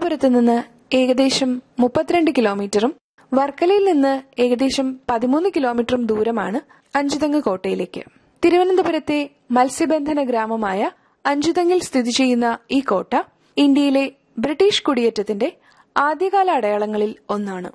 തിരുവനന്തപുരത്ത് നിന്ന് ഏകദേശം മുപ്പത്തിരണ്ട് കിലോമീറ്ററും വർക്കലയിൽ നിന്ന് ഏകദേശം പതിമൂന്ന് കിലോമീറ്ററും ദൂരമാണ് അഞ്ചുതങ്ങ് കോട്ടയിലേക്ക് തിരുവനന്തപുരത്തെ മത്സ്യബന്ധന ഗ്രാമമായ അഞ്ചുതങ്ങിൽ സ്ഥിതി ചെയ്യുന്ന ഈ കോട്ട ഇന്ത്യയിലെ ബ്രിട്ടീഷ് കുടിയേറ്റത്തിന്റെ ആദ്യകാല അടയാളങ്ങളിൽ ഒന്നാണ്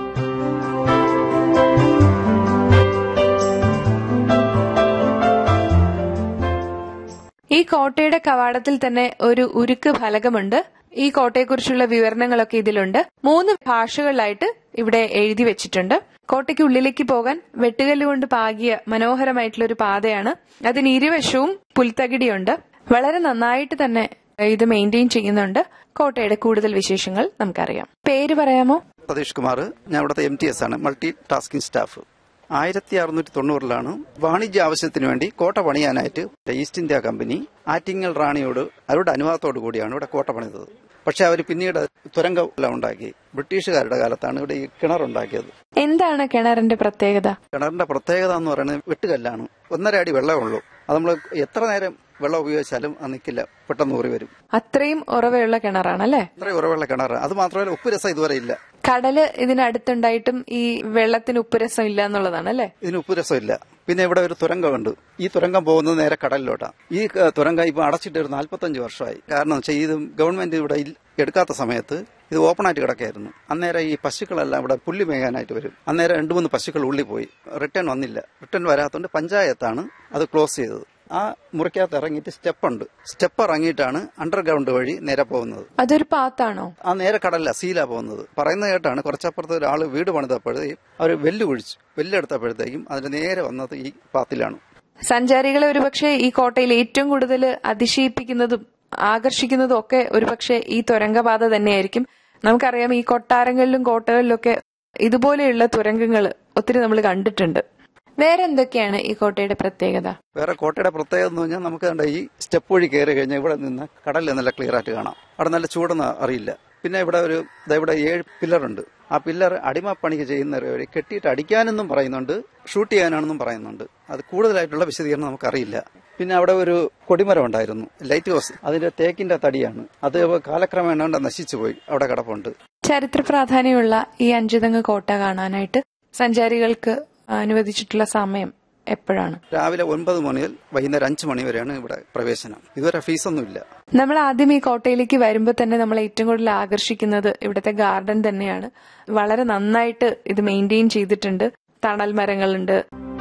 ഈ കോട്ടയുടെ കവാടത്തിൽ തന്നെ ഒരു ഉരുക്ക് ഫലകമുണ്ട് ഈ കോട്ടയെക്കുറിച്ചുള്ള വിവരണങ്ങളൊക്കെ ഇതിലുണ്ട് മൂന്ന് ഭാഷകളിലായിട്ട് ഇവിടെ എഴുതി വെച്ചിട്ടുണ്ട് കോട്ടയ്ക്ക് ഉള്ളിലേക്ക് പോകാൻ വെട്ടുകല്ല് കൊണ്ട് പാകിയ മനോഹരമായിട്ടുള്ള ഒരു പാതയാണ് അതിന് ഇരുവശവും പുൽത്തകിടിയുണ്ട് വളരെ നന്നായിട്ട് തന്നെ ഇത് മെയിൻറ്റെയിൻ ചെയ്യുന്നുണ്ട് കോട്ടയുടെ കൂടുതൽ വിശേഷങ്ങൾ നമുക്കറിയാം പേര് പറയാമോ സതീഷ് കുമാർ ഞാൻ ഇവിടുത്തെ എം ടി എസ് ആണ് മൾട്ടി ടാസ്കിംഗ് സ്റ്റാഫ് ആയിരത്തി അറുന്നൂറ്റി തൊണ്ണൂറിലാണ് വാണിജ്യ ആവശ്യത്തിന് വേണ്ടി കോട്ട പണിയാനായിട്ട് ഈസ്റ്റ് ഇന്ത്യ കമ്പനി ആറ്റിങ്ങൽ റാണിയോട് അവരുടെ അനുവാദത്തോടു കൂടിയാണ് ഇവിടെ കോട്ട പണിതത് പക്ഷെ അവർ പിന്നീട് തുരങ്കം എല്ലാം ഉണ്ടാക്കി ബ്രിട്ടീഷുകാരുടെ കാലത്താണ് ഇവിടെ ഈ കിണറുണ്ടാക്കിയത് എന്താണ് കിണറിന്റെ പ്രത്യേകത കിണറിന്റെ പ്രത്യേകത എന്ന് പറയുന്നത് വെട്ടുകല്ലാണ് ഒന്നര അടി വെള്ളമുള്ളൂ അത് നമ്മൾ എത്ര നേരം വെള്ളം ഉപയോഗിച്ചാലും അത് നിൽക്കില്ല പെട്ടെന്ന് ഊറി വരും അത്രയും ഉറവയുള്ള കിണറാണല്ലേ അത്രയും ഉറവുള്ള കിണർ അത് മാത്രമല്ല ഉപ്പ് രസം ഇതുവരെ ഇല്ല കടല് ഇതിനടുത്തുണ്ടായിട്ടും ഈ വെള്ളത്തിന് ഉപ്പുരസം ഇല്ല എന്നുള്ളതാണ് അല്ലേ ഇതിന് ഉപ്പ് രസമില്ല പിന്നെ ഇവിടെ ഒരു തുരങ്കമുണ്ട് ഈ തുരങ്കം പോകുന്നത് നേരെ കടലിലോട്ടാണ് ഈ ക- തുരങ്കം ഇപ്പൊ അടച്ചിട്ട് ഒരു നാല്പത്തഞ്ച് വർഷമായി കാരണം വെച്ചാൽ ഇത് ഗവൺമെന്റ് ഇവിടെ ഇൽ- എടുക്കാത്ത സമയത്ത് ഇത് ഓപ്പൺ ആയിട്ട് കിടക്കായിരുന്നു അന്നേരം ഈ പശുക്കളെല്ലാം ഇവിടെ പുല്ല് മേയാനായിട്ട് വരും അന്നേരം രണ്ടു മൂന്ന് പശുക്കൾ ഉള്ളിൽ പോയി റിട്ടേൺ വന്നില്ല റിട്ടേൺ വരാത്തതുകൊണ്ട് പഞ്ചായത്താണ് അത് ക്ലോസ് ചെയ്തത് ആ മുറിക്കകത്ത് ഇറങ്ങിയിട്ട് സ്റ്റെപ്പുണ്ട് സ്റ്റെപ്പ് ഇറങ്ങിയിട്ടാണ് അണ്ടർഗ്രൗണ്ട് വഴി നേരെ പോകുന്നത് അതൊരു പാത്താണോ ആ നേരെ കടലില്ല സീലാ പോകുന്നത് പറയുന്നത് കേട്ടാണ് കുറച്ചപ്പുറത്ത് ഒരാൾ വീട് പണിതപ്പോഴത്തേക്കും അവർ വെല്ല് കുഴിച്ചു വെല്ലെടുത്തപ്പോഴത്തേക്കും അതിന് നേരെ വന്നത് ഈ പാത്തിലാണ് സഞ്ചാരികളെ ഒരുപക്ഷെ ഈ കോട്ടയിൽ ഏറ്റവും കൂടുതൽ അതിശയിപ്പിക്കുന്നതും ആകർഷിക്കുന്നതും ഒക്കെ ഒരുപക്ഷെ ഈ തുരങ്കപാത തന്നെയായിരിക്കും നമുക്കറിയാം ഈ കൊട്ടാരങ്ങളിലും കോട്ടകളിലും ഒക്കെ ഇതുപോലെയുള്ള തുരങ്കങ്ങൾ ഒത്തിരി നമ്മൾ കണ്ടിട്ടുണ്ട് വേറെ എന്തൊക്കെയാണ് ഈ കോട്ടയുടെ പ്രത്യേകത വേറെ കോട്ടയുടെ പ്രത്യേകത എന്ന് പറഞ്ഞാൽ നമുക്ക് കണ്ട ഈ സ്റ്റെപ്പ് വഴി കയറി കഴിഞ്ഞാൽ ഇവിടെ നിന്ന് കടലിൽ നല്ല ക്ലിയർ ആയിട്ട് കാണാം അവിടെ നല്ല ചൂടെന്ന് അറിയില്ല പിന്നെ ഇവിടെ ഒരു ദാ ഇവിടെ ഏഴ് പില്ലറുണ്ട് ആ പില്ലർ അടിമപ്പണിക്ക് ചെയ്യുന്നവരെ കെട്ടിയിട്ട് അടിക്കാനെന്നും പറയുന്നുണ്ട് ഷൂട്ട് ചെയ്യാനാണെന്നും പറയുന്നുണ്ട് അത് കൂടുതലായിട്ടുള്ള വിശദീകരണം നമുക്കറിയില്ല പിന്നെ അവിടെ ഒരു കൊടിമരം ഉണ്ടായിരുന്നു ലൈറ്റ് ഹൗസ് അതിന്റെ തേക്കിന്റെ തടിയാണ് അത് കാലക്രമേണ കൊണ്ട് നശിച്ചു പോയി അവിടെ കിടപ്പുണ്ട് ചരിത്ര പ്രാധാന്യമുള്ള ഈ അഞ്ചുതങ്ങ് കോട്ട കാണാനായിട്ട് സഞ്ചാരികൾക്ക് അനുവദിച്ചിട്ടുള്ള സമയം എപ്പോഴാണ് രാവിലെ ഒൻപത് മണി മുതൽ വൈകുന്നേരം അഞ്ച് മണി വരെയാണ് ഇവിടെ പ്രവേശനം ഇതുവരെ ഫീസൊന്നുമില്ല നമ്മൾ ആദ്യം ഈ കോട്ടയിലേക്ക് വരുമ്പോൾ തന്നെ നമ്മൾ ഏറ്റവും കൂടുതൽ ആകർഷിക്കുന്നത് ഇവിടുത്തെ ഗാർഡൻ തന്നെയാണ് വളരെ നന്നായിട്ട് ഇത് മെയിൻറ്റെയിൻ ചെയ്തിട്ടുണ്ട് തണൽ മരങ്ങളുണ്ട്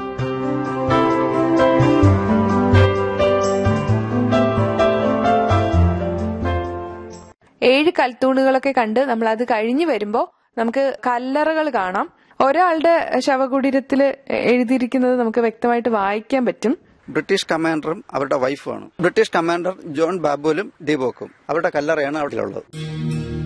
ഏഴ് കൽത്തൂണുകളൊക്കെ കണ്ട് നമ്മൾ അത് കഴിഞ്ഞു വരുമ്പോൾ നമുക്ക് കല്ലറകൾ കാണാം ഒരാളുടെ ശവകുടീരത്തിൽ എഴുതിയിരിക്കുന്നത് നമുക്ക് വ്യക്തമായിട്ട് വായിക്കാൻ പറ്റും ബ്രിട്ടീഷ് കമാൻഡറും അവരുടെ വൈഫുമാണ് ബ്രിട്ടീഷ് കമാൻഡർ ജോൺ ബാബുലും ഡീബോക്കും അവരുടെ കല്ലറയാണ് അവിടെ ഉള്ളത്